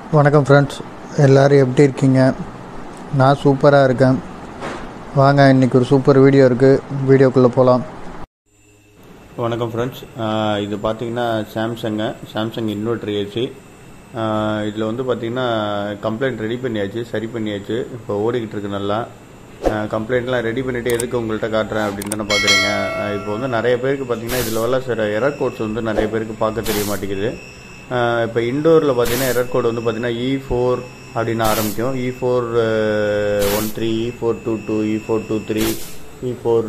வணக்கம் ஃப்ரெண்ட்ஸ் எல்லோரும் எப்படி இருக்கீங்க நான் சூப்பராக இருக்கேன் வாங்க இன்றைக்கி ஒரு சூப்பர் வீடியோ இருக்குது வீடியோக்குள்ளே போகலாம் வணக்கம் ஃப்ரெண்ட்ஸ் இது பார்த்தீங்கன்னா சாம்சங்க சாம்சங் இன்வெர்டர் ஏசி இதில் வந்து பார்த்தீங்கன்னா கம்ப்ளைண்ட் ரெடி பண்ணியாச்சு சரி பண்ணியாச்சு இப்போ ஓடிக்கிட்டு இருக்கு நல்லா கம்ப்ளைண்ட்லாம் ரெடி பண்ணிவிட்டு எதுக்கு உங்கள்கிட்ட காட்டுறேன் அப்படின்னு தானே பார்க்குறீங்க இப்போ வந்து நிறைய பேருக்கு பார்த்தீங்கன்னா இதில் உள்ள சில எரர் கோட்ஸ் வந்து நிறைய பேருக்கு பார்க்க தெரிய மாட்டேங்குது இப்போ இண்டோரில் பார்த்தீங்கன்னா எரர் கோட் வந்து பார்த்தீங்கன்னா இ ஃபோர் அப்படின்னு ஆரம்பிக்கும் E four one three E four two two E four two three E four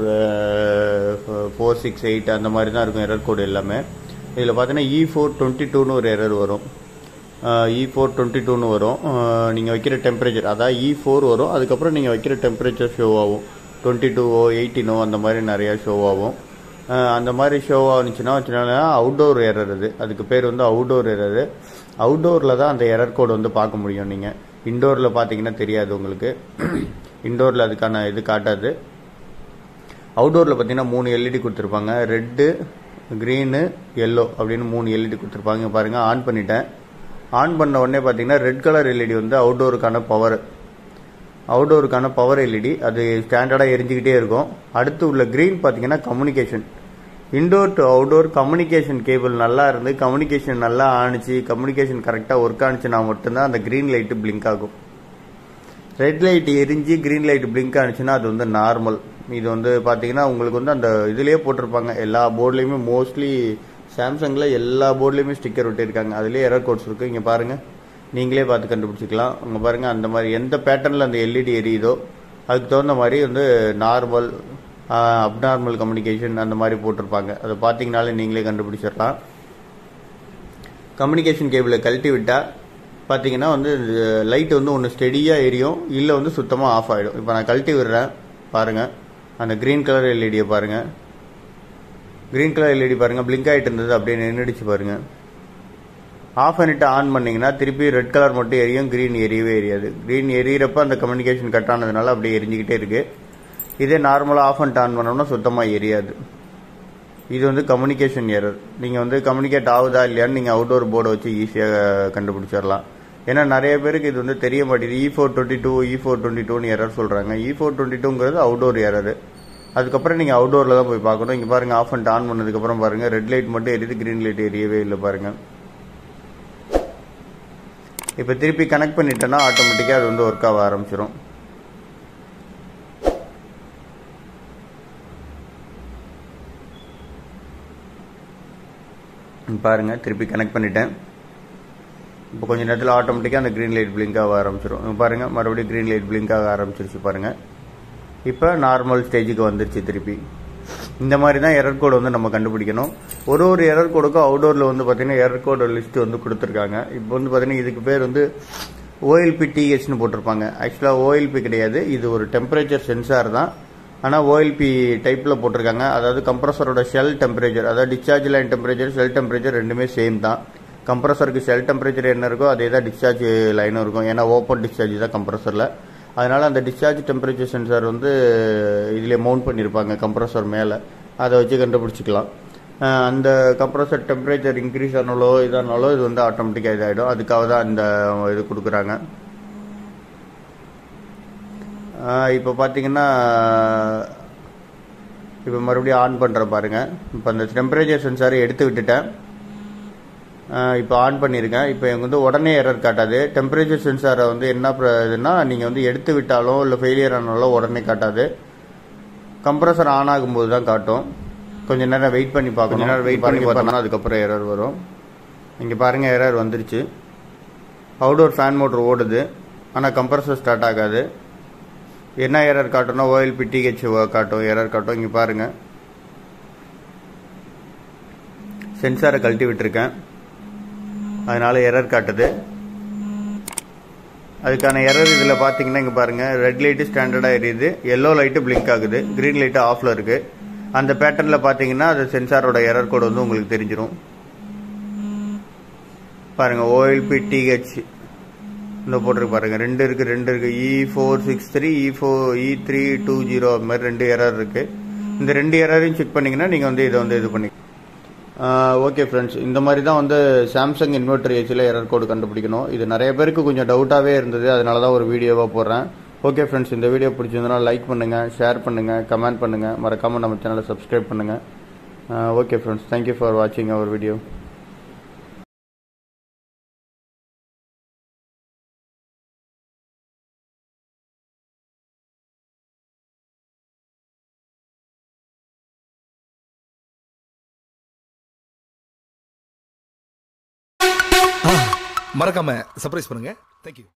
four six eight அந்த மாதிரி தான் இருக்கும் எரர் கோடு எல்லாமே இதில் பார்த்தீங்கன்னா இ ஃபோர் டுவெண்ட்டி டூன்னு ஒரு எரர் வரும் இ ஃபோர் டுவெண்ட்டி டூன்னு வரும் நீங்கள் வைக்கிற டெம்பரேச்சர் அதாவது இ ஃபோர் வரும் அதுக்கப்புறம் நீங்கள் வைக்கிற டெம்பரேச்சர் ஷோ ஆகும் டுவெண்ட்டி டூவோ எயிட்டீனோ அந்த மாதிரி நிறையா ஷோ ஆகும் அந்த மாதிரி ஷோ ஆனிச்சுன்னா வச்சுனா அவுட்டோர் எரர் அது அதுக்கு பேர் வந்து அவுட்டோர் எரர் அவுட்டோரில் தான் அந்த எரர் கோடு வந்து பார்க்க முடியும் நீங்கள் இண்டோரில் பார்த்தீங்கன்னா தெரியாது உங்களுக்கு இண்டோரில் அதுக்கான இது காட்டாது அவுட்டோரில் பார்த்தீங்கன்னா மூணு எல்இடி கொடுத்துருப்பாங்க ரெட்டு க்ரீனு எல்லோ அப்படின்னு மூணு எல்இடி கொடுத்துருப்பாங்க பாருங்கள் ஆன் பண்ணிட்டேன் ஆன் பண்ண உடனே பார்த்தீங்கன்னா ரெட் கலர் எல்இடி வந்து அவுட்டோருக்கான பவர் அவுட்டோருக்கான பவர் எல்இடி அது ஸ்டாண்டர்டாக எரிஞ்சிக்கிட்டே இருக்கும் அடுத்து உள்ள க்ரீன் பார்த்தீங்கன்னா communication indoor to outdoor communication cable நல்லா இருந்து கம்யூனிகேஷன் நல்லா ஆணிச்சு கம்யூனிகேஷன் கரெக்டாக ஒர்க் ஆனிச்சுன்னா மட்டும்தான் அந்த க்ரீன் லைட்டு பிளிங்க் ஆகும் ரெட் லைட் எரிஞ்சு க்ரீன் லைட் பிளிங்க் ஆனிச்சுன்னா அது வந்து நார்மல் இது வந்து பார்த்தீங்கன்னா உங்களுக்கு வந்து அந்த இதுலேயே போட்டிருப்பாங்க எல்லா போர்ட்லேயுமே மோஸ்ட்லி சாம்சங்கில் எல்லா போர்ட்லேயுமே ஸ்டிக்கர் ஒட்டியிருக்காங்க அதுலேயே எரர் கோட்ஸ் இருக்குது இங்கே பாருங்கள் நீங்களே பார்த்து கண்டுபிடிச்சிக்கலாம் அங்கே பாருங்கள் அந்த மாதிரி எந்த பேட்டர்னில் அந்த எல்இடி எரியுதோ அதுக்கு தகுந்த மாதிரி வந்து நார்மல் அப்நார்மல் கம்யூனிகேஷன் அந்த மாதிரி போட்டிருப்பாங்க அதை பார்த்தீங்கனாலே நீங்களே கண்டுபிடிச்சிடலாம் கம்யூனிகேஷன் கேபிளை கழட்டி விட்டால் பார்த்தீங்கன்னா வந்து லைட் வந்து ஒன்று ஸ்டெடியாக எரியும் இல்லை வந்து சுத்தமாக ஆஃப் ஆகிடும் இப்போ நான் கழட்டி விடுறேன் பாருங்கள் அந்த க்ரீன் கலர் எல்இடியை பாருங்கள் க்ரீன் கலர் எல்இடி பாருங்கள் பிளிங்க் ஆகிட்டு இருந்தது அப்படியே நின்றுடுச்சு பாருங்கள் ஆஃப் பண்ணிட்டு ஆன் பண்ணிங்கன்னா திருப்பி ரெட் கலர் மட்டும் எரியும் க்ரீன் எரியவே எரியாது க்ரீன் எரியறப்ப அந்த கம்யூனிகேஷன் கட் ஆனதுனால அப்படியே எரிஞ்சிக்கிட்டே இருக்குது இதே நார்மலாக ஆஃப் பண்ணிட்டு ஆன் பண்ணோம்னா சுத்தமாக எரியாது இது வந்து கம்யூனிகேஷன் எரர் நீங்கள் வந்து கம்யூனிகேட் ஆகுதா இல்லையான்னு நீங்கள் அவுட்டோர் போர்டை வச்சு ஈஸியாக கண்டுபிடிச்சிடலாம் ஏன்னா நிறைய பேருக்கு இது வந்து தெரிய மாட்டேங்குது E four twenty two E four twenty டூன்னு எரர் சொல்கிறாங்க இ ஃபோர் டுவெண்ட்டி டூங்கிறது அவுட்டோர் எரர் அதுக்கப்புறம் நீங்கள் அவுட்டோரில் தான் போய் பார்க்கணும் இங்கே பாருங்கள் ஆஃப் பண்ணிட்டு ஆன் பண்ணதுக்கப்புறம் பாருங்கள் ரெட் லைட் மட்டும் எரியுது க்ரீன் லைட் எரியவே இல்லை பாருங்கள் இப்போ திருப்பி கனெக்ட் பண்ணிட்டேன்னா ஆட்டோமேட்டிக்காக அது வந்து ஒர்க் ஆக ஆரம்பிச்சிடும் பாருங்கள் திருப்பி கனெக்ட் பண்ணிட்டேன் இப்போ கொஞ்சம் நேரத்தில் ஆட்டோமேட்டிக்காக அந்த க்ரீன் லைட் பிளிங்க் ஆக ஆரம்பிச்சிடும் பாருங்கள் மறுபடியும் க்ரீன் லைட் பிளிங்க் ஆக ஆரம்பிச்சிருச்சு பாருங்கள் இப்போ நார்மல் ஸ்டேஜுக்கு வந்துருச்சு திருப்பி இந்த மாதிரி தான் எரர் கோடு வந்து நம்ம கண்டுபிடிக்கணும் ஒரு ஒரு எரர் கோடுக்கும் அவுடோரில் வந்து பார்த்தீங்கன்னா எரர் கோடு லிஸ்ட் வந்து கொடுத்துருக்காங்க இப்போ வந்து பார்த்தீங்கன்னா இதுக்கு பேர் வந்து ஓஎல்பி டிஹெச்னு போட்டிருப்பாங்க ஆக்சுவலாக ஓஎல்பி கிடையாது இது ஒரு டெம்பரேச்சர் சென்சார் தான் ஆனால் ஓஎல்பி டைப்பில் போட்டிருக்காங்க அதாவது கம்ப்ரஸரோட ஷெல் டெம்பரேச்சர் அதாவது discharge line temperature shell temperature ரெண்டுமே சேம் தான் கம்ப்ரஸருக்கு ஷெல் டெம்பரேச்சர் என்ன இருக்கோ அதே தான் டிஸ்சார்ஜ் லைனும் இருக்கும் ஏன்னா ஓப்பன் டிஸ்சார்ஜ் தான் கம்ப்ரஸரில் அதனால் அந்த டிஸ்சார்ஜ் டெம்பரேச்சர் சென்சார் வந்து இதில் மவுண்ட் பண்ணியிருப்பாங்க கம்ப்ரஸர் மேலே அதை வச்சு கண்டுபிடிச்சிக்கலாம் அந்த கம்ப்ரஸர் டெம்பரேச்சர் இன்க்ரீஸ் ஆனாலோ இதானாலோ இது வந்து ஆட்டோமேட்டிக்காக இதாகிடும் அதுக்காக தான் இந்த இது கொடுக்குறாங்க இப்போ பார்த்தீங்கன்னா இப்போ மறுபடியும் ஆன் பண்ணுற பாருங்கள் இப்போ அந்த டெம்பரேச்சர் சென்சாரை எடுத்து விட்டுட்டேன் இப்போ ஆன் பண்ணியிருக்கேன் இப்போ எனக்கு வந்து உடனே எரர் காட்டாது டெம்பரேச்சர் சென்சாரை வந்து என்ன இதுன்னா நீங்கள் வந்து எடுத்து விட்டாலோ இல்லை ஃபெயிலியர் ஆனாலோ உடனே காட்டாது கம்ப்ரஸர் ஆன் ஆகும்போது தான் காட்டும் கொஞ்சம் நேரம் வெயிட் பண்ணி பார்க்கணும் நேரம் வெயிட் பண்ணி பார்த்தோம்னா அதுக்கப்புறம் எரர் வரும் இங்கே பாருங்கள் எரர் வந்துருச்சு அவுடோர் ஃபேன் மோட்டர் ஓடுது ஆனால் கம்ப்ரஸர் ஸ்டார்ட் ஆகாது என்ன எரர் காட்டணும் ஓஎல்பி டிஹெச் காட்டும் எரர் காட்டும் இங்கே பாருங்கள் சென்சாரை கழட்டி விட்டுருக்கேன் அதனால எரர் காட்டுது அதுக்கான எரர் இதில் பார்த்தீங்கன்னா இங்கே பாருங்கள் ரெட் லைட்டு ஸ்டாண்டர்டாக எரியுது எல்லோ லைட்டு பிளிங்க் ஆகுது க்ரீன் லைட்டு ஆஃபில் இருக்குது அந்த பேட்டர்னில் பார்த்தீங்கன்னா அது சென்சாரோட எரர் கோடு வந்து உங்களுக்கு தெரிஞ்சிடும் பாருங்கள் ஓஎல்பி டிஹெச் இந்த போட்டிருக்கு பாருங்கள் ரெண்டு இருக்குது ரெண்டு இருக்குது E four six three E four E three two zero அது மாதிரி ரெண்டு எரர் இருக்குது இந்த ரெண்டு எரரையும் செக் பண்ணிங்கன்னா நீங்கள் வந்து இதை வந்து இது பண்ணி ஓகே ஃப்ரெண்ட்ஸ் இந்த மாதிரி தான் வந்து சாம்சங் இன்வெர்டர் ஏசியில் எரர் கோடு கண்டுபிடிக்கணும் இது நிறைய பேருக்கு கொஞ்சம் டவுட்டாகவே இருந்தது அதனால தான் ஒரு வீடியோவாக போடுறேன் ஓகே ஃப்ரெண்ட்ஸ் இந்த வீடியோ பிடிச்சிருந்தனா லைக் பண்ணுங்கள் ஷேர் பண்ணுங்கள் கமெண்ட் பண்ணுங்கள் மறக்காமல் நம்ம சேனலை சப்ஸ்கிரைப் பண்ணுங்கள் ஓகே ஃப்ரெண்ட்ஸ் தேங்க்யூ ஃபார் வாட்சிங் அவர் வீடியோ மறக்காம சர்ப்ரைஸ் பண்ணுங்க தேங்க்யூ